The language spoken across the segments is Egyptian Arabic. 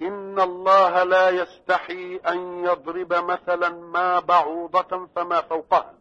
إن الله لا يستحي أن يضرب مثلا ما بعوضة فما فوقها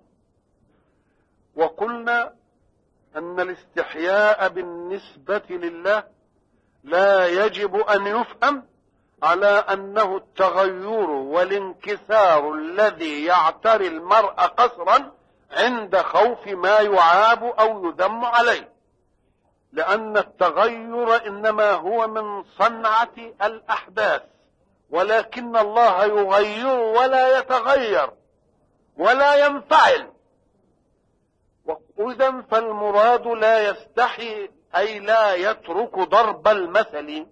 وقلنا أن الاستحياء بالنسبة لله لا يجب أن يفهم على أنه التغير والانكسار الذي يعتري المرء قصرا عند خوف ما يعاب أو يذم عليه لأن التغير إنما هو من صنعة الأحداث ولكن الله يغير ولا يتغير ولا ينفعل وإذا فالمراد لا يستحي أي لا يترك ضرب المثل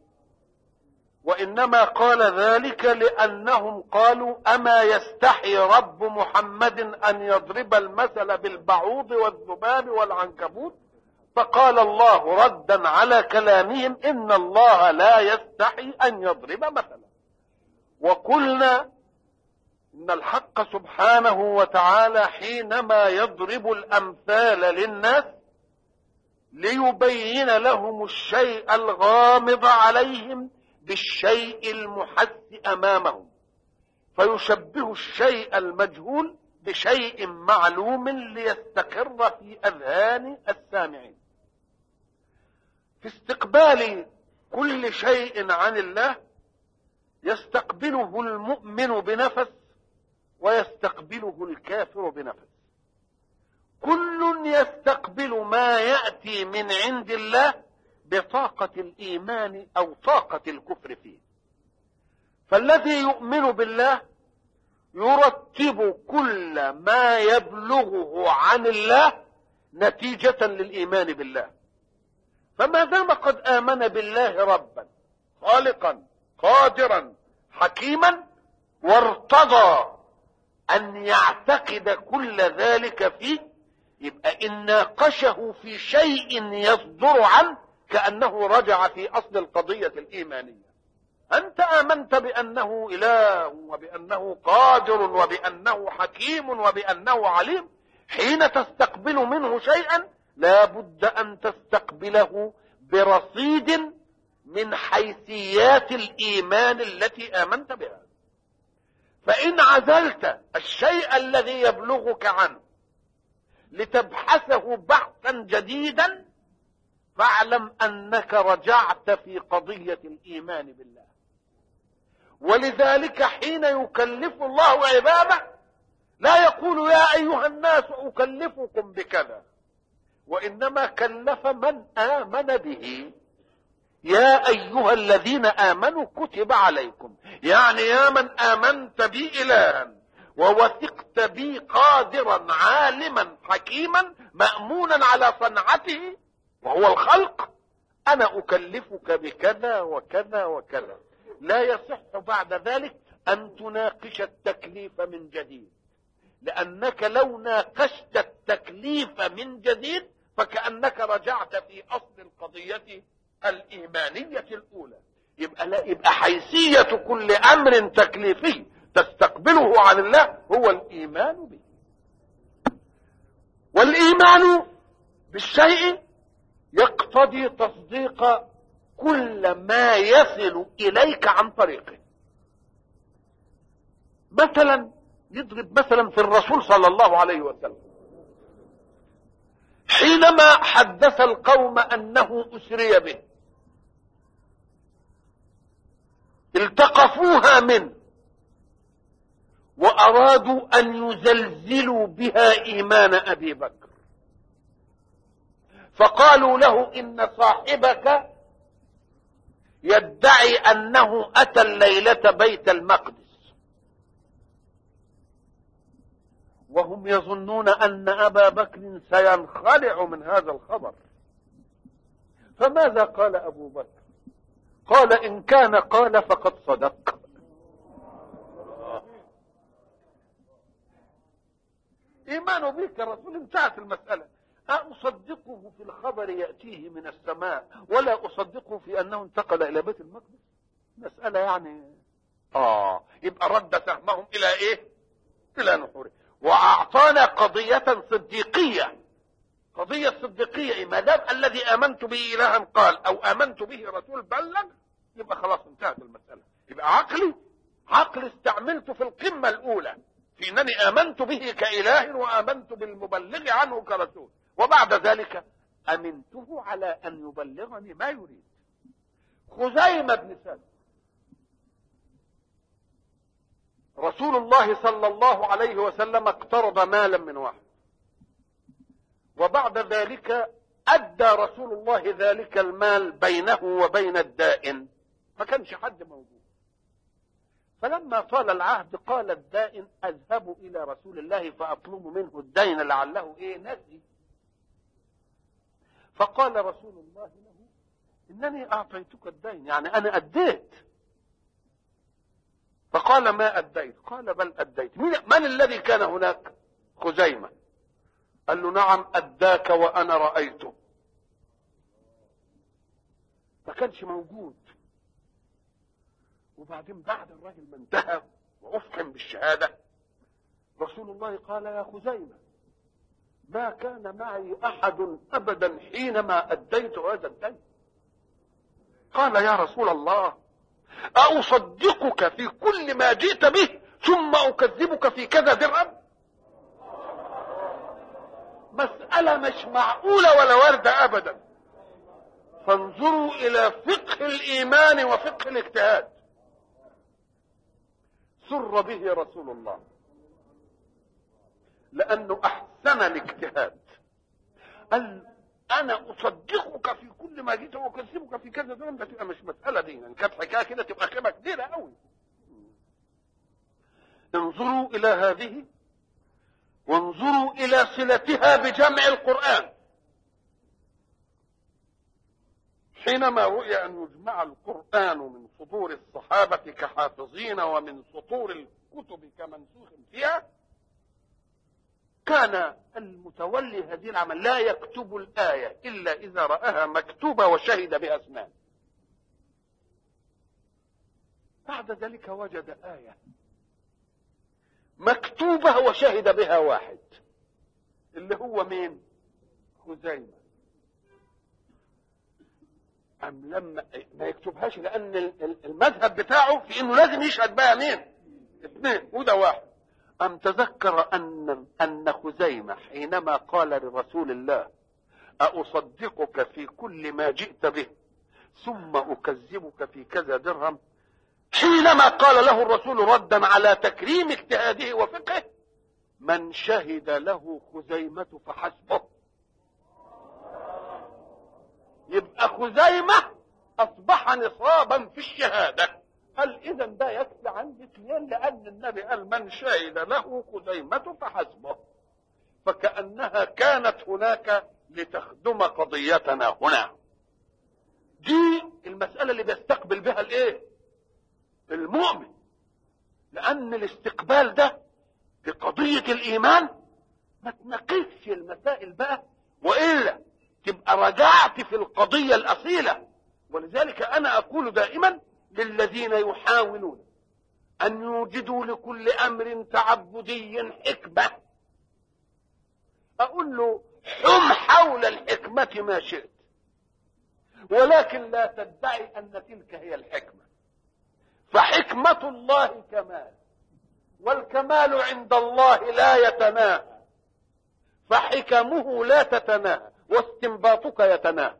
وإنما قال ذلك لأنهم قالوا أما يستحي رب محمد أن يضرب المثل بالبعوض والذباب والعنكبوت فقال الله ردا على كلامهم إن الله لا يستحي أن يضرب مثلا وقلنا إن الحق سبحانه وتعالى حينما يضرب الأمثال للناس ليبين لهم الشيء الغامض عليهم بالشيء المحس امامهم فيشبه الشيء المجهول بشيء معلوم ليستقر في اذهان السامعين في استقبال كل شيء عن الله يستقبله المؤمن بنفس ويستقبله الكافر بنفس كل يستقبل ما ياتي من عند الله بطاقة الإيمان أو طاقة الكفر فيه فالذي يؤمن بالله يرتب كل ما يبلغه عن الله نتيجة للإيمان بالله فما دام قد آمن بالله ربا خالقا قادرا حكيما وارتضى أن يعتقد كل ذلك فيه يبقى إن ناقشه في شيء يصدر عنه كأنه رجع في أصل القضية الإيمانية أنت آمنت بأنه إله وبأنه قادر وبأنه حكيم وبأنه عليم حين تستقبل منه شيئا لا بد أن تستقبله برصيد من حيثيات الإيمان التي آمنت بها فإن عزلت الشيء الذي يبلغك عنه لتبحثه بحثا جديدا فاعلم انك رجعت في قضيه الايمان بالله ولذلك حين يكلف الله عباده لا يقول يا ايها الناس اكلفكم بكذا وانما كلف من امن به يا ايها الذين امنوا كتب عليكم يعني يا من امنت بي الها ووثقت بي قادرا عالما حكيما مامونا على صنعته وهو الخلق انا اكلفك بكذا وكذا وكذا لا يصح بعد ذلك ان تناقش التكليف من جديد لانك لو ناقشت التكليف من جديد فكانك رجعت في اصل القضيه الايمانيه الاولى يبقى لا يبقى حيثيه كل امر تكليفي تستقبله عن الله هو الايمان به والايمان بالشيء يقتضي تصديق كل ما يصل اليك عن طريقه مثلا نضرب مثلا في الرسول صلى الله عليه وسلم حينما حدث القوم انه اسري به التقفوها منه وارادوا ان يزلزلوا بها ايمان ابي بكر فقالوا له ان صاحبك يدعي انه اتى الليله بيت المقدس وهم يظنون ان ابا بكر سينخلع من هذا الخبر فماذا قال ابو بكر قال ان كان قال فقد صدق ايمانه بك يا رسول انتهت المساله أصدقه في الخبر يأتيه من السماء ولا أصدقه في أنه انتقل إلى بيت المقدس مسألة يعني آه يبقى رد سهمهم إلى إيه إلى نحوره وأعطانا قضية صديقية قضية صديقية ما دام الذي آمنت به إلها قال أو آمنت به رسول بلغ يبقى خلاص انتهت المسألة يبقى عقلي عقل استعملته في القمة الأولى في أنني آمنت به كإله وآمنت بالمبلغ عنه كرسول وبعد ذلك أمنته على أن يبلغني ما يريد خزيمة بن سلم رسول الله صلى الله عليه وسلم اقترض مالا من واحد وبعد ذلك أدى رسول الله ذلك المال بينه وبين الدائن ما كانش حد موجود فلما طال العهد قال الدائن اذهب الى رسول الله فاطلب منه الدين لعله ايه نسي فقال رسول الله له انني اعطيتك الدين يعني انا اديت فقال ما اديت قال بل اديت من, من الذي كان هناك خزيمه قال له نعم اداك وانا رايته ما كانش موجود وبعدين بعد الراجل ما انتهى وافحم بالشهاده رسول الله قال يا خزيمه ما كان معي احد ابدا حينما اديت هذا الدين قال يا رسول الله اصدقك في كل ما جئت به ثم اكذبك في كذا درهم مساله مش معقوله ولا وارده ابدا فانظروا الى فقه الايمان وفقه الاجتهاد سر به رسول الله لانه احسن الاجتهاد قال انا اصدقك في كل ما جيت واكذبك في كذا ده ده تبقى مش مساله دي ان كانت حكايه كده تبقى خيبه كبيره قوي انظروا الى هذه وانظروا الى صلتها بجمع القران حينما رؤي أن يجمع القرآن من صدور الصحابة كحافظين ومن سطور الكتب كمنسوخ فيها كان المتولي هذه العمل لا يكتب الآية إلا إذا رآها مكتوبة وشهد بأسنان بعد ذلك وجد آية مكتوبة وشهد بها واحد اللي هو مين خزيمة أم لما ما يكتبهاش لأن المذهب بتاعه في إنه لازم يشهد بها مين؟ اثنين وده واحد أم تذكر أن أن خزيمة حينما قال لرسول الله أصدقك في كل ما جئت به ثم أكذبك في كذا درهم حينما قال له الرسول ردا على تكريم اجتهاده وفقهه من شهد له خزيمة فحسبه يبقى خزيمة أصبح نصابا في الشهادة قال إذا ده يكفي عندي اثنين لأن النبي قال من شهد له خزيمة فحسبه فكأنها كانت هناك لتخدم قضيتنا هنا دي المسألة اللي بيستقبل بها الايه المؤمن لأن الاستقبال ده بقضية الإيمان ما تناقشش المسائل بقى وإلا تبقى رجعت في القضية الأصيلة ولذلك أنا أقول دائما للذين يحاولون أن يوجدوا لكل أمر تعبدي حكمة أقول له حم حول الحكمة ما شئت ولكن لا تدعي أن تلك هي الحكمة فحكمة الله كمال والكمال عند الله لا يتناهى فحكمه لا تتناهى واستنباطك يتناهى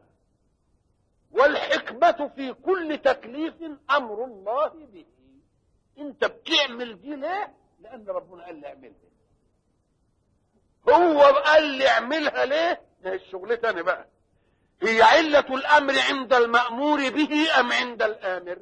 والحكمة في كل تكليف أمر الله به أنت بتعمل دي ليه؟ لأن ربنا قال لي اعملها هو قال لي اعملها ليه؟ ما هي الشغل تاني بقى هي علة الأمر عند المأمور به أم عند الآمر؟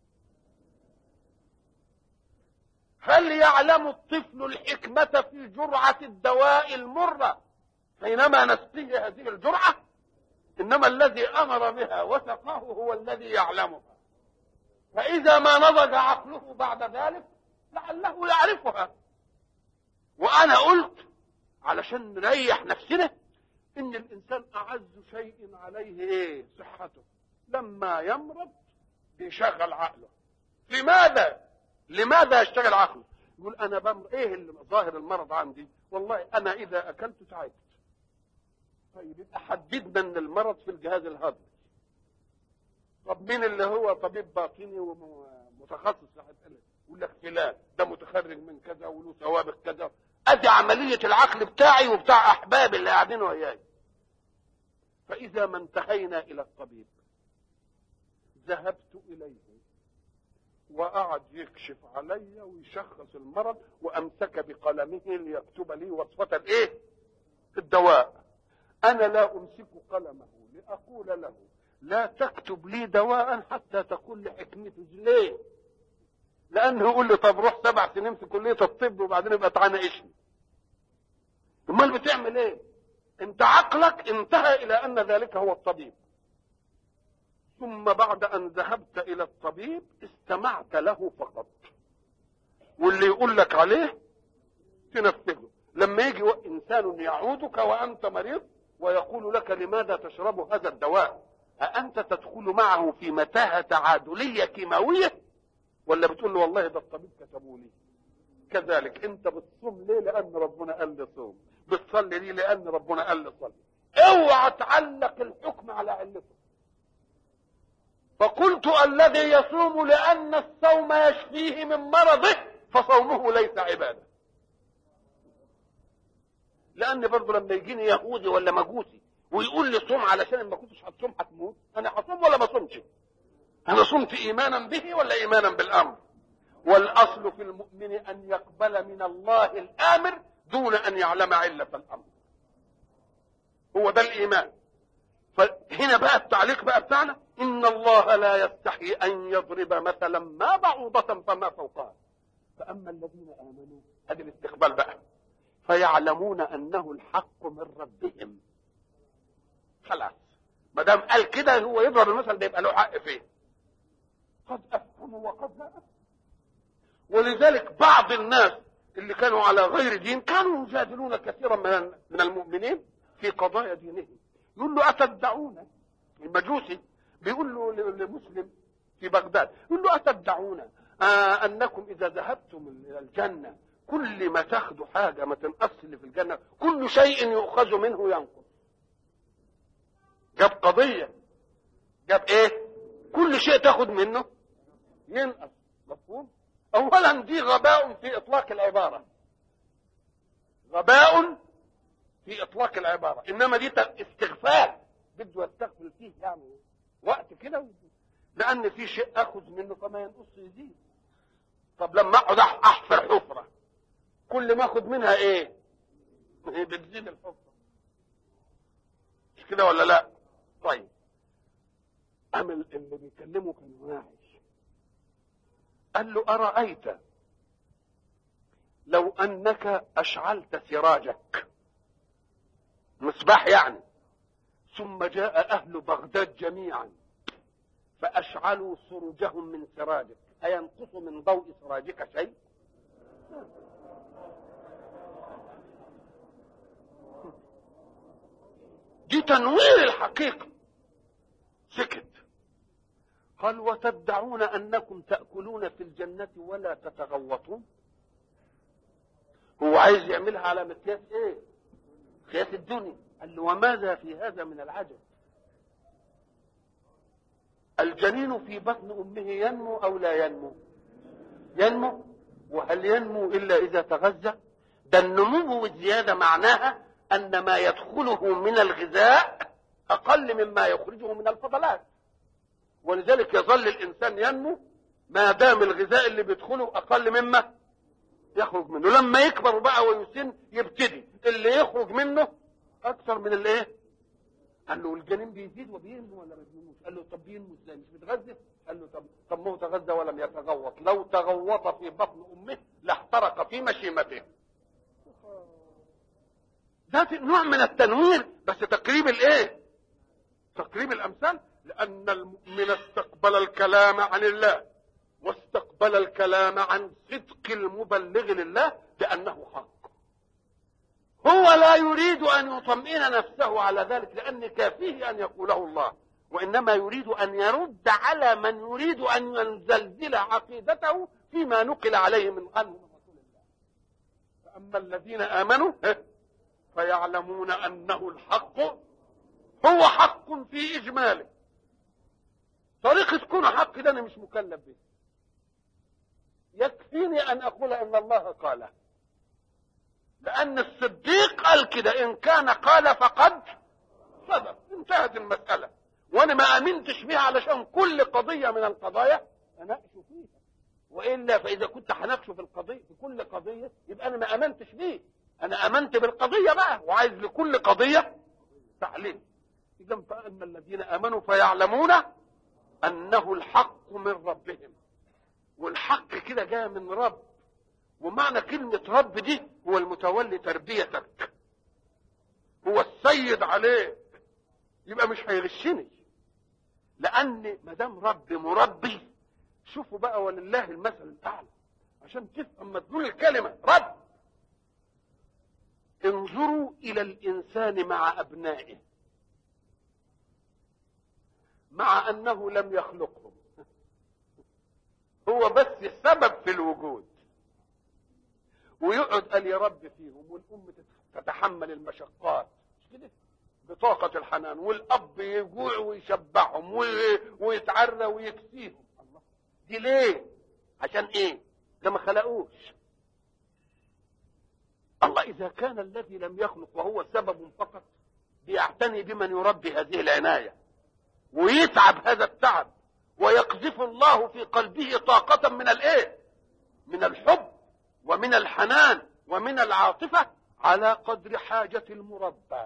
هل يعلم الطفل الحكمة في جرعة الدواء المرة حينما نسقيه هذه الجرعة إنما الذي أمر بها وسقاه هو الذي يعلمها فإذا ما نضج عقله بعد ذلك لعله يعرفها وأنا قلت علشان نريح نفسنا إن الإنسان أعز شيء عليه إيه صحته لما يمرض بيشغل عقله لماذا لماذا يشتغل عقله يقول انا بمر ايه اللي ظاهر المرض عندي والله انا اذا اكلت تعبت طيب يبقى حددنا ان المرض في الجهاز الهضمي طب مين اللي هو طبيب باطني ومتخصص الهلال ده متخرج من كذا وله سوابق كذا ادي عمليه العقل بتاعي وبتاع احبابي اللي قاعدين وياي فاذا ما انتهينا الى الطبيب ذهبت اليه وقعد يكشف علي ويشخص المرض وامسك بقلمه ليكتب لي وصفه الايه الدواء انا لا امسك قلمه لاقول له لا تكتب لي دواء حتى تقول لي حكمته ليه لانه يقول لي طب روح سبع سنين في كليه الطب وبعدين يبقى تناقشني امال بتعمل ايه انت عقلك انتهى الى ان ذلك هو الطبيب ثم بعد ان ذهبت الى الطبيب استمعت له فقط واللي يقول لك عليه تنفذه لما يجي انسان يعودك وانت مريض ويقول لك لماذا تشرب هذا الدواء أأنت تدخل معه في متاهة تعادلية كيماوية ولا بتقول له والله ده الطبيب كتبوا لي كذلك انت بتصوم ليه لان ربنا قال لي صوم بتصلي ليه لان ربنا قال لي صلي اوعى تعلق الحكم على علته فقلت الذي يصوم لان الصوم يشفيه من مرضه فصومه ليس عباده لان برضه لما يجيني يهودي ولا مجوسي ويقول لي صوم علشان ما كنتش هتصوم هتموت انا هصوم ولا ما صومش انا صمت ايمانا به ولا ايمانا بالامر والاصل في المؤمن ان يقبل من الله الامر دون ان يعلم عله الامر هو ده الايمان فهنا بقى التعليق بقى بتاعنا ان الله لا يستحي ان يضرب مثلا ما بعوضة فما فوقها فاما الذين امنوا هذه الاستقبال بقى فيعلمون انه الحق من ربهم خلاص ما دام قال كده هو يضرب المثل ده يبقى له حق فيه قد افهموا وقد لا افهم ولذلك بعض الناس اللي كانوا على غير دين كانوا يجادلون كثيرا من من المؤمنين في قضايا دينهم يقول له اتدعون المجوسي بيقول له لمسلم في بغداد يقول له اتدعون آه انكم اذا ذهبتم الى الجنه كل ما تاخذوا حاجه ما تنقص اللي في الجنه كل شيء يؤخذ منه ينقص جاب قضيه جاب ايه كل شيء تاخد منه ينقص مفهوم اولا دي غباء في اطلاق العباره غباء في اطلاق العباره انما دي استغفال بده يستغفل فيه يعني وقت كده لان في شيء اخذ منه فما ينقص يزيد طب لما اقعد احفر حفره كل ما اخذ منها ايه بتزيد الحفره مش كده ولا لا طيب عمل اللي بيكلمه كان واعي قال له أرأيت لو أنك أشعلت سراجك مصباح يعني ثم جاء أهل بغداد جميعا فأشعلوا سروجهم من سراجك أينقص من ضوء سراجك شيء دي تنوير الحقيقة سكت قال وتدعون انكم تاكلون في الجنه ولا تتغوطون هو عايز يعملها على مقياس ايه مقياس الدنيا قال له وماذا في هذا من العجب الجنين في بطن امه ينمو او لا ينمو ينمو وهل ينمو الا اذا تغذى ده النمو والزياده معناها ان ما يدخله من الغذاء اقل مما يخرجه من الفضلات ولذلك يظل الانسان ينمو ما دام الغذاء اللي بيدخله اقل مما يخرج منه لما يكبر بقى ويسن يبتدي اللي يخرج منه اكثر من الايه قال له الجنين بيزيد وبينمو ولا ما بينموش قال له طب بينمو ازاي مش بيتغذى قال له طب طب ما هو تغذى ولم يتغوط لو تغوط في بطن امه لاحترق في مشيمته ده نوع من التنوير بس تقريب الايه تقريب الامثال لأن المؤمن استقبل الكلام عن الله واستقبل الكلام عن صدق المبلغ لله بأنه حق هو لا يريد أن يطمئن نفسه على ذلك لأن كافيه أن يقوله الله وإنما يريد أن يرد على من يريد أن ينزلزل عقيدته فيما نقل عليه من عنه من رسول الله فأما الذين آمنوا فيعلمون أنه الحق هو حق في إجماله طريقة كونه حق ده أنا مش مكلف به يكفي يكفيني ان اقول ان الله قال لان الصديق قال كده ان كان قال فقد صدق انتهت المساله وانا ما امنتش بيها علشان كل قضيه من القضايا اناقش فيها والا فاذا كنت هناقشه في القضيه في كل قضيه يبقى انا ما امنتش بيه انا امنت بالقضيه بقى وعايز لكل قضيه تعليم اذا فاما الذين امنوا فيعلمون انه الحق من ربهم والحق كده جاء من رب ومعنى كلمة رب دي هو المتولي تربيتك هو السيد عليك يبقى مش هيغشني لأن ما دام رب مربي شوفوا بقى ولله المثل الأعلى عشان تفهم مدلول الكلمة رب انظروا إلى الإنسان مع أبنائه مع أنه لم يخلقهم هو بس السبب في الوجود ويقعد قال يا رب فيهم والام تتحمل المشقات مش كده بطاقة الحنان والأب يجوع ويشبعهم ويتعرى ويكسيهم الله دي ليه؟ عشان إيه؟ ده ما خلقوش الله إذا كان الذي لم يخلق وهو سبب فقط بيعتني بمن يربي هذه العناية ويتعب هذا التعب ويقذف الله في قلبه طاقة من الايه؟ من الحب ومن الحنان ومن العاطفة على قدر حاجة المربى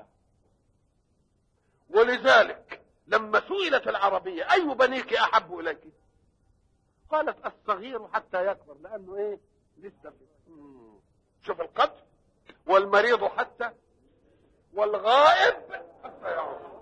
ولذلك لما سئلت العربية أي بنيك أحب إليك قالت الصغير حتى يكبر لأنه إيه لسه شوف القدر والمريض حتى والغائب حتى يعود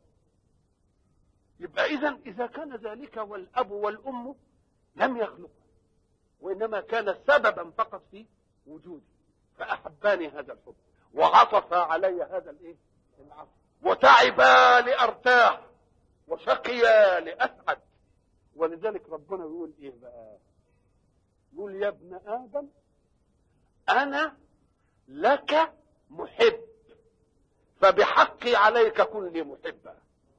يبقى إذا إذا كان ذلك والأب والأم لم يخلقوا وإنما كان سببا فقط في وجودي فأحباني هذا الحب وعطف علي هذا الإيه؟ العطف وتعبا لأرتاح وشقيا لأسعد ولذلك ربنا يقول إيه بقى؟ يقول يا ابن آدم أنا لك محب فبحقي عليك كن لي محبا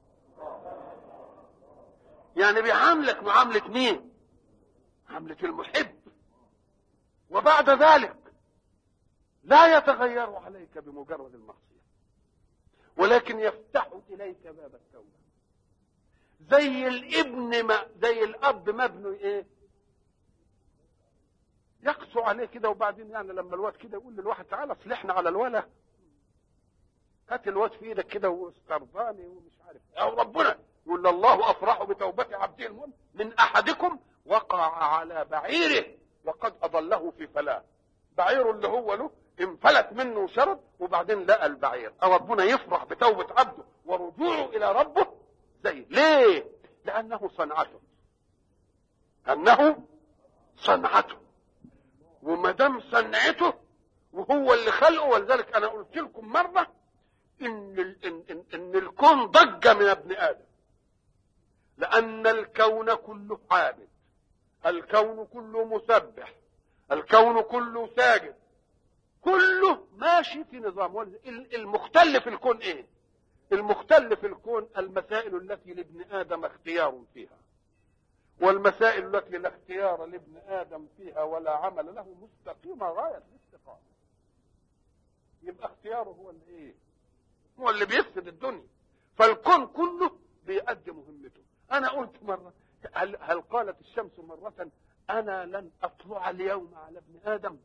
يعني بيعاملك معاملة مين معاملة المحب وبعد ذلك لا يتغير عليك بمجرد المعصية ولكن يفتح إليك باب التوبة زي الابن ما زي الأب ما ابنه إيه يقسو عليه كده وبعدين يعني لما الواد كده يقول للواحد تعالى اصلحنا على الولا هات الواد في ايدك كده واسترضاني ومش عارف او ربنا يقول الله افرح بتوبه عبده المؤمن من احدكم وقع على بعيره وقد اضله في فلاه بعيره اللي هو له انفلت منه وشرد وبعدين لقى البعير أو ربنا يفرح بتوبة عبده ورجوعه إلى ربه زي ليه؟ لأنه صنعته أنه صنعته وما دام صنعته وهو اللي خلقه ولذلك أنا قلت لكم مرة إن, ال إن, إن, إن الكون ضج من ابن آدم لأن الكون كله عابد الكون كله مسبح الكون كله ساجد كله ماشي في نظام المختل في الكون ايه المختل في الكون المسائل التي لابن ادم اختيار فيها والمسائل التي لا اختيار لابن ادم فيها ولا عمل له مستقيمه غايه الاستقامه يبقى اختياره هو اللي ايه هو اللي بيفسد الدنيا فالكون كله بيأدي مهمته انا قلت مره هل, هل قالت الشمس مره انا لن اطلع اليوم على ابن ادم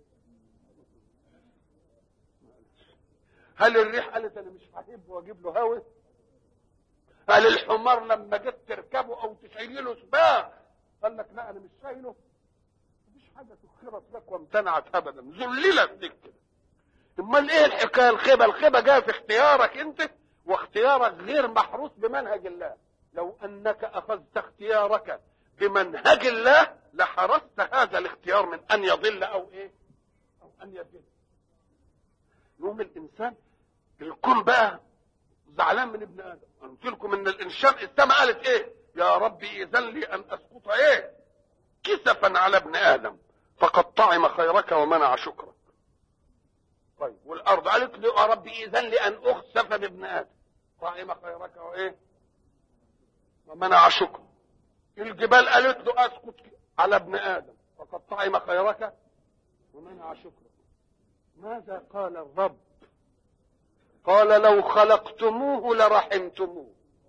هل الريح قالت انا مش هحبه واجيب له هوا هل الحمار لما جيت تركبه او تشيل له سباق قال لك لا انا مش شايله مفيش حاجه سخرت لك وامتنعت ابدا ذللت لك كده امال ايه الحكايه الخيبه الخيبه جايه في اختيارك انت واختيارك غير محروس بمنهج الله لو انك اخذت اختيارك بمنهج الله لحرست هذا الاختيار من ان يضل او ايه او ان يضل يوم الانسان الكون بقى زعلان من ابن ادم انا قلت لكم ان الانسان السماء قالت ايه يا ربي اذن لي ان اسقط ايه كسفا على ابن ادم فقد طعم خيرك ومنع شكرك طيب والارض قالت له يا ربي اذن لي ان اخسف بابن ادم طعم خيرك وايه ومنع شكرك الجبال قالت له اسقط على ابن ادم فقد طعم خيرك ومنع شكرك ماذا قال الرب قال لو خلقتموه لرحمتموه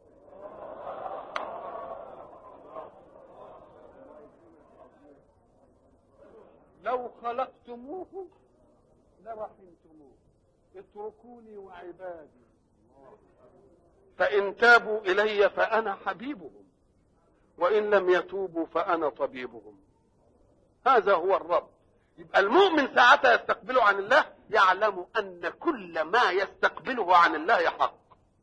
لو خلقتموه لرحمتموه اتركوني وعبادي فإن تابوا إلي فأنا حبيبهم وإن لم يتوبوا فأنا طبيبهم هذا هو الرب يبقى المؤمن ساعتها يستقبله عن الله يعلم أن كل ما يستقبله عن الله حق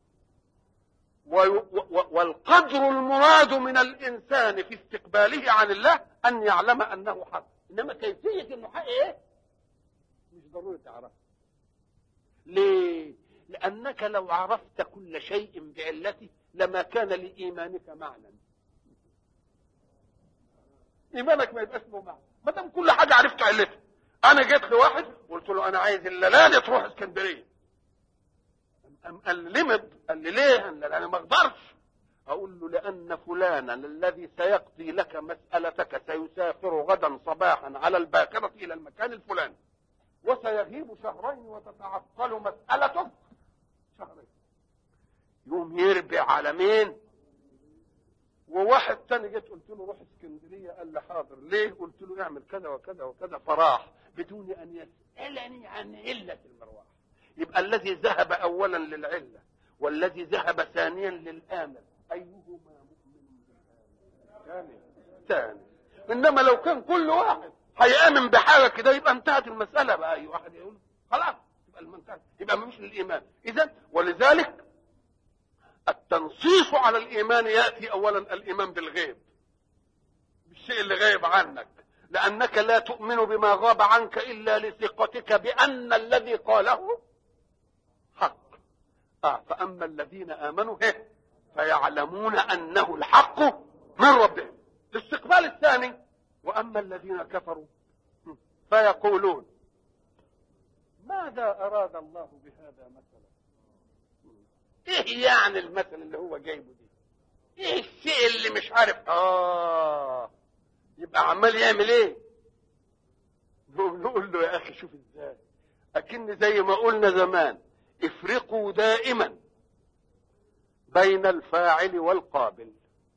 والقدر المراد من الإنسان في استقباله عن الله أن يعلم أنه حق إنما كيفية أنه حق إيه مش ضروري تعرفها ليه لأنك لو عرفت كل شيء بعلته لما كان لإيمانك معنى إيمانك ما يبقاش له معنى ما دام كل حاجة عرفت علتها أنا جيت لواحد قلت له أنا عايز الليلة تروح اسكندرية قال لي لمد قال لي ليه؟ قال لي أنا ما أقدرش أقول له لأن فلانا الذي سيقضي لك مسألتك سيسافر غدا صباحا على الباكرة إلى المكان الفلاني وسيغيب شهرين وتتعطل مسألتك شهرين يوم يربع على مين وواحد تاني جيت قلت له روح اسكندريه قال لي حاضر ليه قلت له اعمل كذا وكذا وكذا فراح بدون ان يسالني عن عله المروح يبقى الذي ذهب اولا للعله والذي ذهب ثانيا للامر ايهما مؤمن بالامر ثاني ثاني انما لو كان كل واحد هيامن بحاجه كده يبقى انتهت المساله بقى اي واحد يقول خلاص يبقى المنتهى يبقى مفيش للايمان اذا ولذلك التنصيص على الايمان ياتي اولا الايمان بالغيب بالشيء اللي غايب عنك لانك لا تؤمن بما غاب عنك الا لثقتك بان الذي قاله حق آه فاما الذين امنوا هه فيعلمون انه الحق من ربهم الاستقبال الثاني واما الذين كفروا فيقولون ماذا اراد الله بهذا مثلا ايه يعني المثل اللي هو جايبه دي ايه الشيء اللي مش عارف اه يبقى عمال يعمل ايه نقول له يا اخي شوف ازاي اكن زي ما قلنا زمان افرقوا دائما بين الفاعل والقابل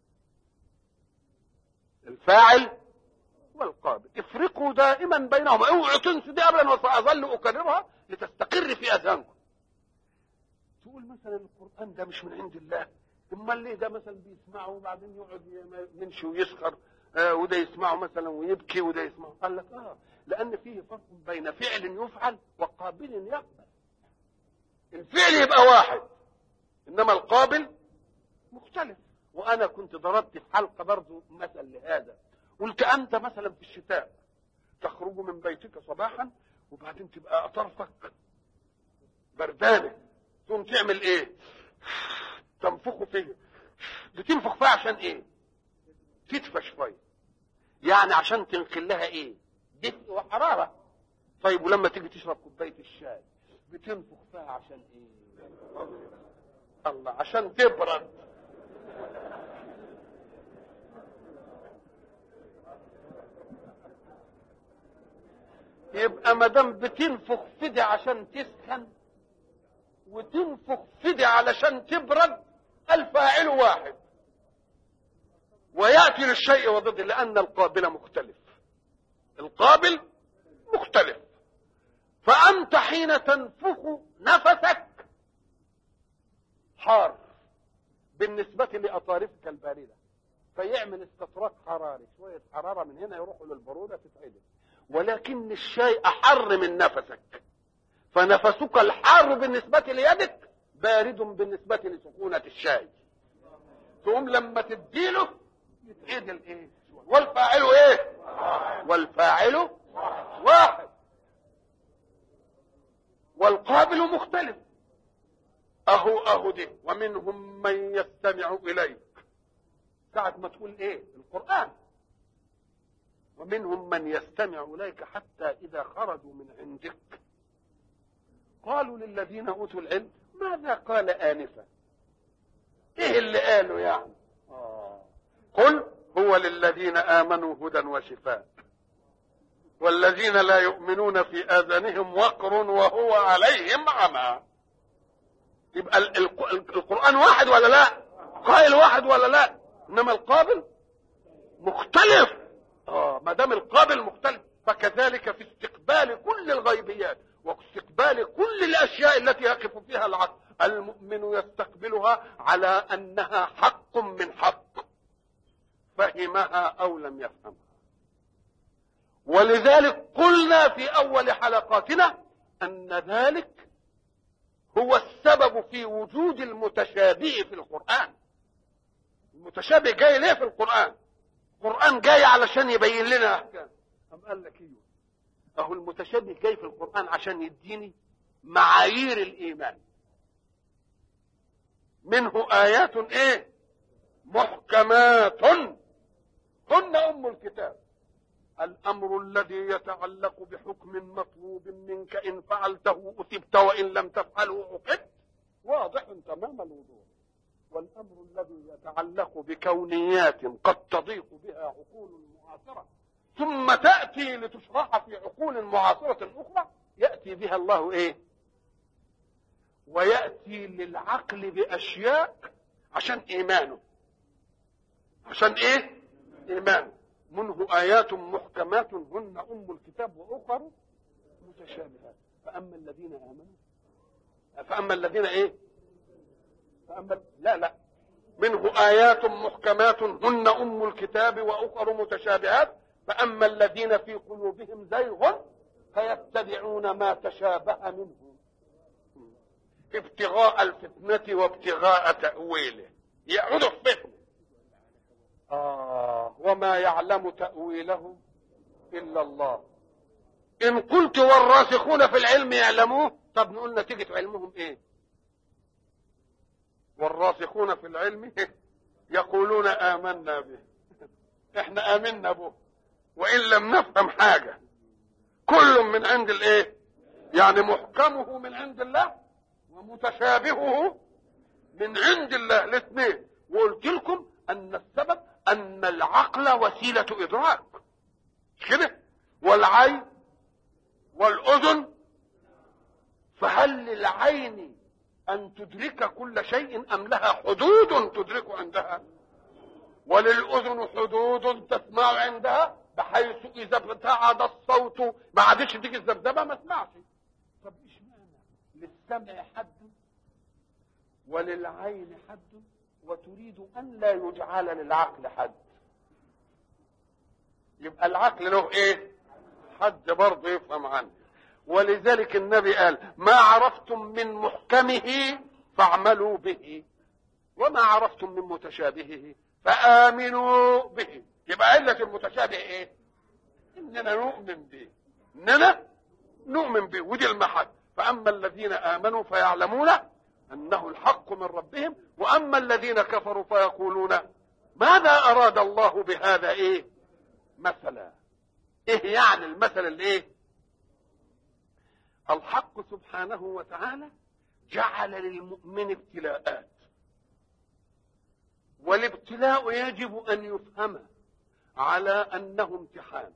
الفاعل والقابل افرقوا دائما بينهما اوعوا تنسوا دي ابدا وساظل اكررها لتستقر في اذهانكم تقول مثلا القران ده مش من عند الله امال ليه ده مثلا بيسمعه وبعدين يقعد يمشي ويسخر آه وده يسمعه مثلا ويبكي وده يسمعه قال لك اه لان فيه فرق بين فعل يفعل وقابل يقبل الفعل يبقى واحد انما القابل مختلف وانا كنت ضربت في حلقه برضه مثل لهذا قلت انت مثلا في الشتاء تخرج من بيتك صباحا وبعدين تبقى اطرفك بردانه تقوم تعمل ايه تنفخه فيه بتنفخ فيها عشان ايه تدفى شويه يعني عشان تنقل لها ايه دفء وحراره طيب ولما تيجي تشرب كوبايه الشاي بتنفخ فيها عشان ايه الله عشان تبرد يبقى ما دام بتنفخ فدي عشان تسخن وتنفخ فدي علشان تبرد الفاعل واحد وياتي للشيء وضده لان القابل مختلف القابل مختلف فانت حين تنفخ نفسك حار بالنسبة لأطارفك الباردة فيعمل استطراق حراري شوية حرارة من هنا يروحوا للبرودة تتعدل ولكن الشاي أحر من نفسك فنفسك الحار بالنسبة ليدك بارد بالنسبة لسخونة الشاي تقوم لما تديله يتعدل ايه والفاعل ايه والفاعل واحد والقابل مختلف اهو اهو دي ومنهم من يستمع اليك ساعة ما تقول ايه القرآن ومنهم من يستمع اليك حتى اذا خرجوا من عندك قالوا للذين اوتوا العلم ماذا قال انفا ايه اللي قالوا يعني آه. قل هو للذين امنوا هدى وشفاء والذين لا يؤمنون في آذانهم وقر وهو عليهم عمى يبقى ال- ال- القرآن واحد ولا لا قائل واحد ولا لا إنما القابل مختلف اه ما دام القابل مختلف فكذلك في استقبال كل الغيبيات واستقبال كل الاشياء التي يقف فيها العقل المؤمن يستقبلها على انها حق من حق فهمها او لم يفهمها ولذلك قلنا في اول حلقاتنا ان ذلك هو السبب في وجود المتشابه في القران المتشابه جاي ليه في القران القرآن جاي علشان يبين لنا أحكام أم قال لك إيه أهو المتشابه جاي في القرآن عشان يديني معايير الإيمان منه آيات إيه محكمات هن أم الكتاب الأمر الذي يتعلق بحكم مطلوب منك إن فعلته أثبت وإن لم تفعله عقبت واضح تمام الوضوح والامر الذي يتعلق بكونيات قد تضيق بها عقول معاصره ثم تاتي لتشرح في عقول معاصره اخرى ياتي بها الله ايه وياتي للعقل باشياء عشان ايمانه عشان ايه ايمانه منه ايات محكمات هن ام الكتاب واخر متشابهات فاما الذين امنوا فاما الذين ايه فأما لا لا منه آيات محكمات هن أم الكتاب وأخر متشابهات فأما الذين في قلوبهم زيغ فيتبعون ما تشابه منه ابتغاء الفتنة وابتغاء تأويله يعودوا في فتنة آه وما يعلم تأويله إلا الله إن قلت والراسخون في العلم يعلموه طب نقول نتيجة علمهم إيه والراسخون في العلم يقولون آمنا به احنا آمنا به وإن لم نفهم حاجة كل من عند الايه يعني محكمه من عند الله ومتشابهه من عند الله الاثنين وقلت لكم ان السبب ان العقل وسيلة ادراك مش كده والعين والاذن فهل للعين أن تدرك كل شيء أم لها حدود تدرك عندها وللأذن حدود تسمع عندها بحيث إذا ابتعد الصوت ما عادش تيجي الذبذبة ما اسمعش طب إيش معنى للسمع حد وللعين حد وتريد أن لا يجعل للعقل حد يبقى العقل له إيه حد برضه يفهم عنه ولذلك النبي قال ما عرفتم من محكمه فاعملوا به وما عرفتم من متشابهه فآمنوا به يبقى علة المتشابه ايه اننا نؤمن به اننا نؤمن به ودي المحل فأما الذين آمنوا فيعلمون أنه الحق من ربهم وأما الذين كفروا فيقولون ماذا أراد الله بهذا إيه مثلا إيه يعني المثل الإيه الحق سبحانه وتعالى جعل للمؤمن ابتلاءات والابتلاء يجب ان يفهم على انه امتحان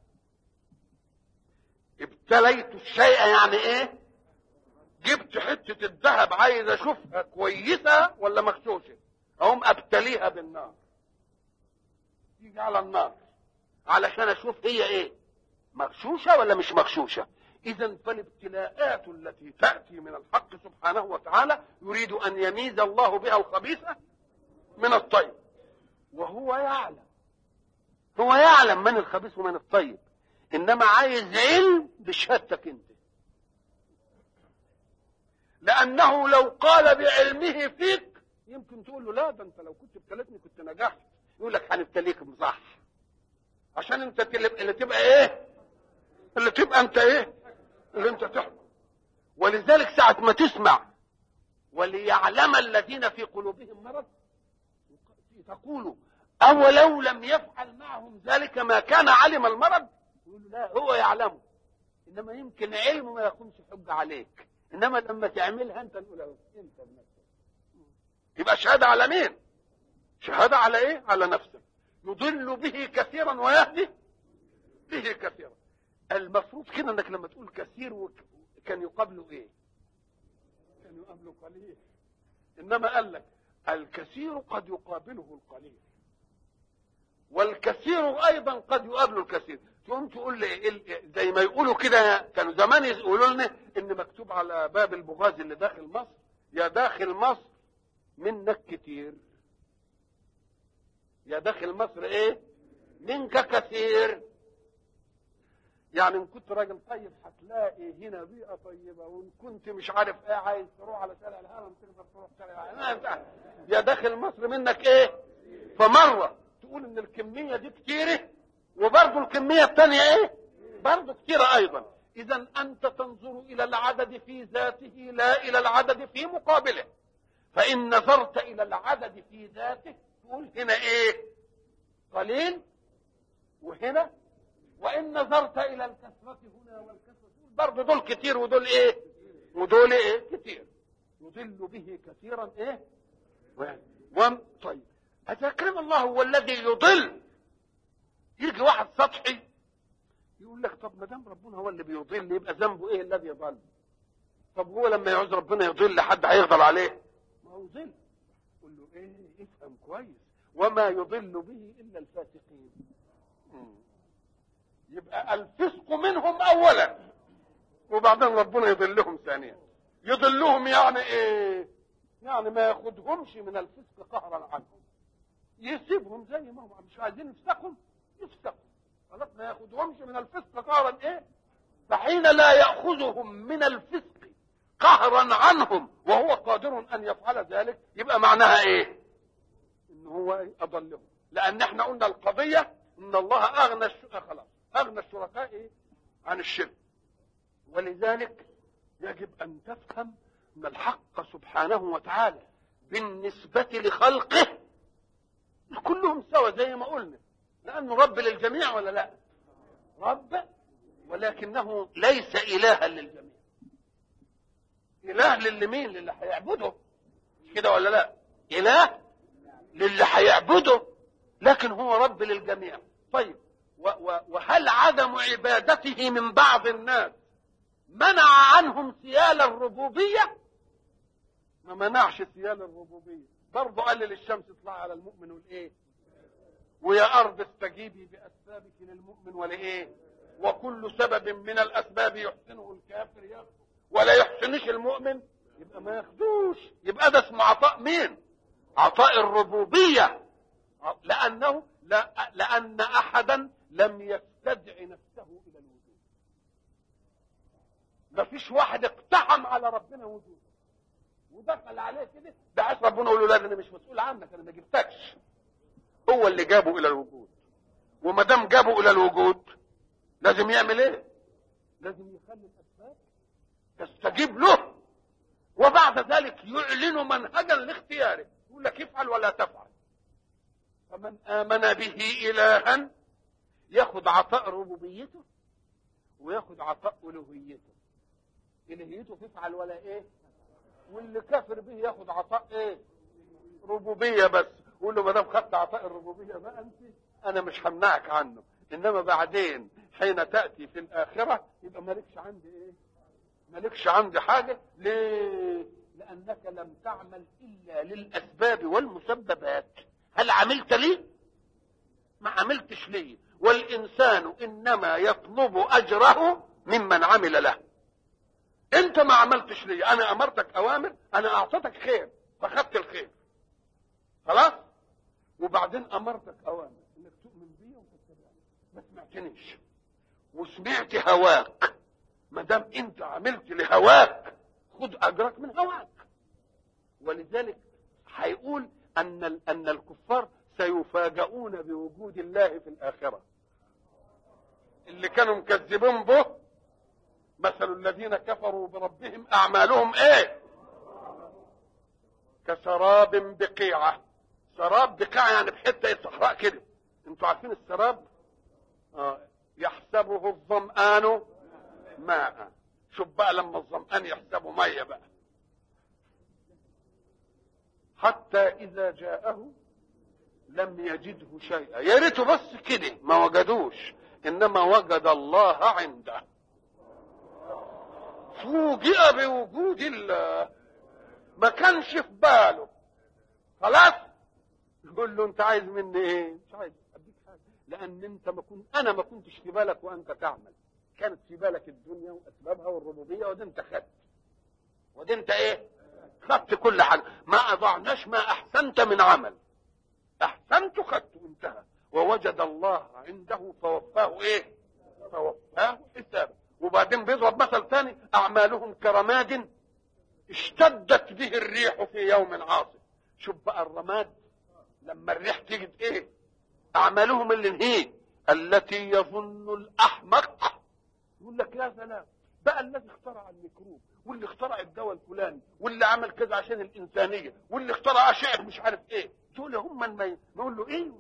ابتليت الشيء يعني ايه جبت حتة الذهب عايز اشوفها كويسة ولا مغشوشة اقوم ابتليها بالنار تيجي على النار علشان اشوف هي ايه مغشوشة ولا مش مغشوشة اذا فالابتلاءات التي تاتي من الحق سبحانه وتعالى يريد ان يميز الله بها الخبيث من الطيب وهو يعلم هو يعلم من الخبيث ومن الطيب انما عايز علم بشهادتك انت لانه لو قال بعلمه فيك يمكن تقول له لا ده انت لو كنت ابتليتني كنت نجحت يقول لك هنبتليك صح عشان انت اللي تبقى ايه اللي تبقى انت ايه اللي انت تحكم ولذلك ساعة ما تسمع وليعلم الذين في قلوبهم مرض تقول أولو لم يفعل معهم ذلك ما كان علم المرض يقول لا هو يعلمه إنما يمكن علمه ما يكونش حجة عليك إنما لما تعملها أنت نقول أنت بنفسك يبقى شهادة على مين شهادة على إيه على نفسك يضل به كثيرا ويهدي به كثيرا المفروض كده انك لما تقول كثير وك... كان يقابله ايه كان يقابله قليل انما قال لك الكثير قد يقابله القليل والكثير ايضا قد يقابله الكثير تقوم تقول لي إيه زي ما يقولوا كده كانوا زمان يقولوا لنا ان مكتوب على باب البغاز اللي داخل مصر يا داخل مصر منك كتير يا داخل مصر ايه منك كثير يعني ان كنت راجل طيب هتلاقي هنا بيئه طيبه وان كنت مش عارف ايه عايز تروح على شارع الهرم تقدر تروح شارع الهرم يا داخل مصر منك ايه فمره تقول ان الكميه دي كتيره وبرضه الكميه الثانيه ايه برضه كتيره ايضا اذا انت تنظر الى العدد في ذاته لا الى العدد في مقابله فان نظرت الى العدد في ذاته تقول هنا ايه قليل وهنا وان نظرت الى الكثره هنا والكثره برضه دول كتير ودول ايه ودول ايه كتير يضل به كثيرا ايه و... طيب أتكرم الله هو الذي يضل يجي واحد سطحي يقول لك طب ما دام ربنا هو اللي بيضل يبقى ذنبه ايه الذي يضل طب هو لما يعوز ربنا يضل حد هيفضل عليه ما هو ضل قول له ايه افهم كويس وما يضل به الا الفاسقين يبقى الفسق منهم اولا وبعدين ربنا يضلهم ثانيا يضلهم يعني ايه يعني ما ياخدهمش من الفسق قهرا عنهم يسيبهم زي ما هم مش عايزين يفسقهم يفسقوا خلاص ما ياخدهمش من الفسق قهرا ايه فحين لا ياخذهم من الفسق قهرا عنهم وهو قادر ان يفعل ذلك يبقى معناها ايه ان هو اضلهم لان احنا قلنا القضيه ان الله اغنى خلاص اغنى الشركاء إيه؟ عن الشرك ولذلك يجب ان تفهم ان الحق سبحانه وتعالى بالنسبه لخلقه كلهم سوا زي ما قلنا لانه رب للجميع ولا لا رب ولكنه ليس الها للجميع اله للي مين للي هيعبده مش كده ولا لا اله للي هيعبده لكن هو رب للجميع طيب و و وهل عدم عبادته من بعض الناس منع عنهم سيال الربوبيه ما منعش سيال الربوبيه برضه قال للشمس اطلع على المؤمن والايه ويا ارض استجيبي باسبابك للمؤمن ولايه وكل سبب من الاسباب يحسنه الكافر ياخذه ولا يحسنش المؤمن يبقى ما ياخدوش يبقى ده اسمه عطاء مين عطاء الربوبيه لانه لا لان احدا لم يستدع نفسه الى الوجود ما فيش واحد اقتحم على ربنا وجود ودخل عليه كده بعث ربنا يقول له لا انا مش مسؤول عنك انا ما جبتكش هو اللي جابه الى الوجود وما دام جابه الى الوجود لازم يعمل ايه لازم يخلي الاسباب تستجيب له وبعد ذلك يعلن منهجا لاختياره يقول لك افعل ولا تفعل فمن امن به الها ياخذ عطاء ربوبيته وياخذ عطاء الوهيته الهيته تفعل ولا ايه واللي كافر به ياخذ عطاء ايه ربوبيه بس قول له ما دام خدت عطاء الربوبيه بقى انت انا مش همنعك عنه انما بعدين حين تاتي في الاخره يبقى مالكش عندي ايه مالكش عندي حاجه ليه لانك لم تعمل الا للاسباب والمسببات هل عملت لي ما عملتش ليه والانسان انما يطلب اجره ممن عمل له انت ما عملتش لي انا امرتك اوامر انا اعطيتك خير فخدت الخير خلاص وبعدين امرتك اوامر انك تؤمن بي وتتبعني ما سمعتنيش وسمعت هواك ما دام انت عملت لهواك خد اجرك من هواك ولذلك هيقول ان ان الكفار سيفاجؤون بوجود الله في الاخره اللي كانوا مكذبين به مثل الذين كفروا بربهم اعمالهم ايه كسراب بقيعه سراب بقيعه يعني بحته صحراء كده انتوا عارفين السراب آه. يحسبه الظمآن ماء شوف بقى لما الظمآن يحسبه ميه بقى حتى اذا جاءه لم يجده شيئا يا ريته بس كده ما وجدوش انما وجد الله عنده فوجئ بوجود الله ما كانش في باله خلاص يقول له انت عايز مني ايه مش عايز اديك حاجه لان انت ما كنت انا ما كنتش في بالك وانت تعمل كانت في بالك الدنيا واسبابها والربوبيه ودي انت خدت ودي انت ايه خدت كل حاجه ما اضعناش ما احسنت من عمل احسنت خدت انتهى ووجد الله عنده فوفاه ايه فوفاه حسابه وبعدين بيضرب مثل ثاني اعمالهم كرماد اشتدت به الريح في يوم عاصف شوف بقى الرماد لما الريح تيجي ايه اعمالهم اللي هي التي يظن الاحمق يقول لك يا سلام بقى الذي اخترع الميكروب واللي اخترع الدواء الفلاني واللي عمل كذا عشان الانسانيه واللي اخترع اشعه مش عارف ايه دول هم من نقول له ايه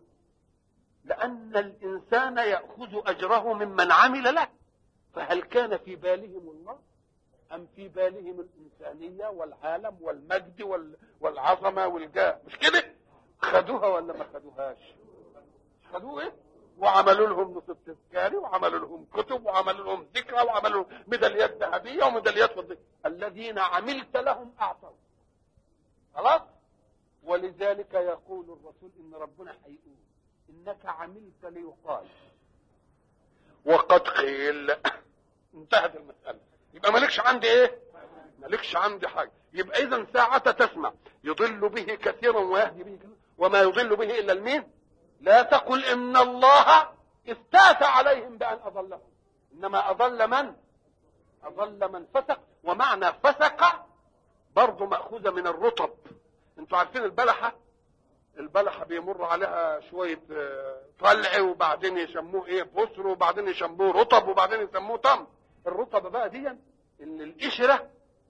لان الانسان ياخذ اجره ممن عمل له فهل كان في بالهم الله ام في بالهم الانسانيه والعالم والمجد وال... والعظمه والجاه مش كده خدوها ولا ما خدوهاش خدوه ايه وعملوا لهم نصف تذكاري وعملوا لهم كتب وعملوا لهم ذكرى وعملوا لهم ميداليات ذهبيه وميداليات فضيه الذين عملت لهم اعطوا خلاص ولذلك يقول الرسول ان ربنا هيقول انك عملت ليقال وقد قيل انتهت المساله يبقى مالكش عندي ايه مالكش عندي حاجه يبقى اذا ساعة تسمع يضل به كثيرا ويهدي به كثيرا وما يضل به الا المين لا تقل ان الله افتات عليهم بان اضلهم انما اضل من اضل من فسق ومعنى فسق برضه ماخوذه من الرطب انتوا عارفين البلحه البلحه بيمر عليها شويه طلع وبعدين يسموه ايه بصر وبعدين يسموه رطب وبعدين يسموه تمر الرطب بقى دي ان القشره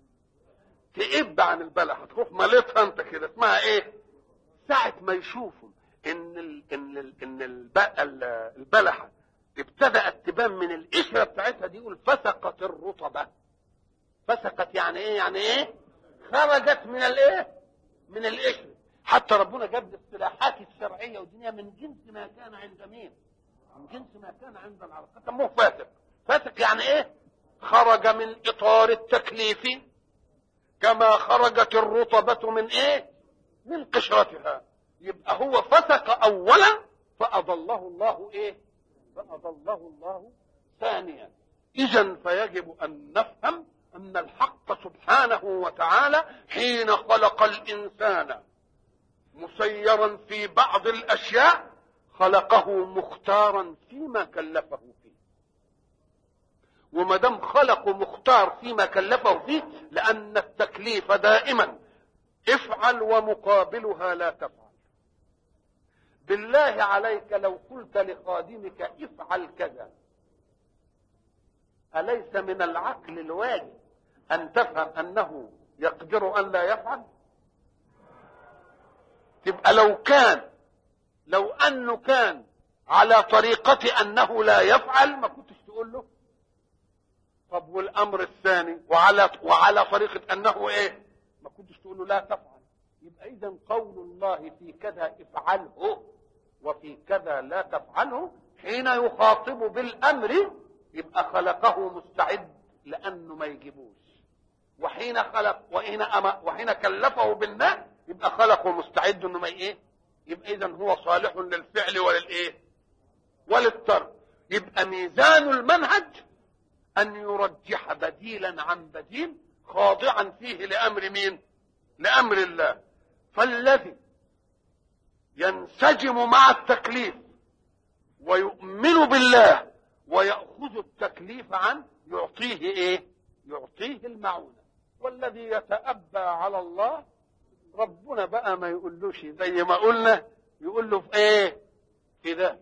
تقب عن البلحه تروح مالتها انت كده اسمها ايه ساعه ما يشوفوا ان ال ان ال ان ال البلحه ابتدات تبان من القشره بتاعتها دي يقول فسقت الرطبه فسقت يعني ايه يعني ايه خرجت من الايه من القشره حتى ربنا جاب الاصطلاحات الشرعيه والدنيا من جنس ما كان عند مين من جنس ما كان عند العرب سموه فاسق فاسق يعني ايه خرج من اطار التكليف كما خرجت الرطبه من ايه من قشرتها يبقى هو فسق اولا فاضله الله ايه فاضله الله ثانيا اذا فيجب ان نفهم ان الحق سبحانه وتعالى حين خلق الانسان مسيرا في بعض الاشياء خلقه مختارا فيما كلفه فيه وما دام خلقه مختار فيما كلفه فيه لان التكليف دائما افعل ومقابلها لا تفعل بالله عليك لو قلت لخادمك افعل كذا أليس من العقل الواجب أن تفهم أنه يقدر أن لا يفعل تبقى لو كان لو أنه كان على طريقة أنه لا يفعل ما كنتش تقول له طب والأمر الثاني وعلى وعلى طريقة أنه إيه ما كنتش تقول له لا تفعل يبقى إذا قول الله في كذا افعله وفي كذا لا تفعله حين يخاطب بالامر يبقى خلقه مستعد لانه ما يجيبوش وحين خلق وحين أما وحين كلفه بالنهي يبقى خلقه مستعد انه ما ايه يبقى اذا هو صالح للفعل وللايه وللترك يبقى ميزان المنهج ان يرجح بديلا عن بديل خاضعا فيه لامر مين لامر الله فالذي ينسجم مع التكليف ويؤمن بالله ويأخذ التكليف عنه يعطيه ايه يعطيه المعونة والذي يتأبى على الله ربنا بقى ما يقولوش زي ما قلنا يقول له في ايه في ده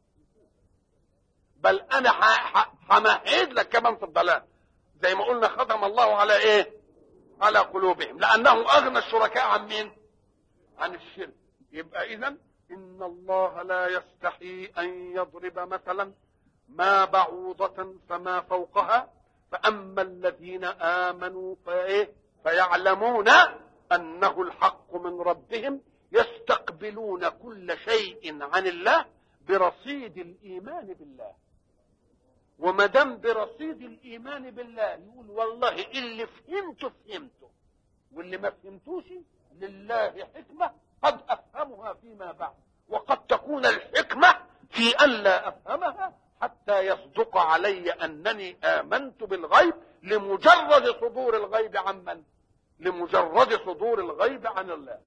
بل انا همهد لك كمان في الضلال زي ما قلنا ختم الله على ايه على قلوبهم لانه اغنى الشركاء عن مين عن الشرك يبقى اذا ان الله لا يستحي ان يضرب مثلا ما بعوضة فما فوقها فاما الذين امنوا فايه فيعلمون انه الحق من ربهم يستقبلون كل شيء عن الله برصيد الايمان بالله وما دام برصيد الايمان بالله يقول والله اللي فهمته فهمته واللي ما فهمتوش لله حكمه قد افهمها فيما بعد وقد تكون الحكمه في ان لا افهمها حتى يصدق علي انني امنت بالغيب لمجرد صدور الغيب عن من؟ لمجرد صدور الغيب عن الله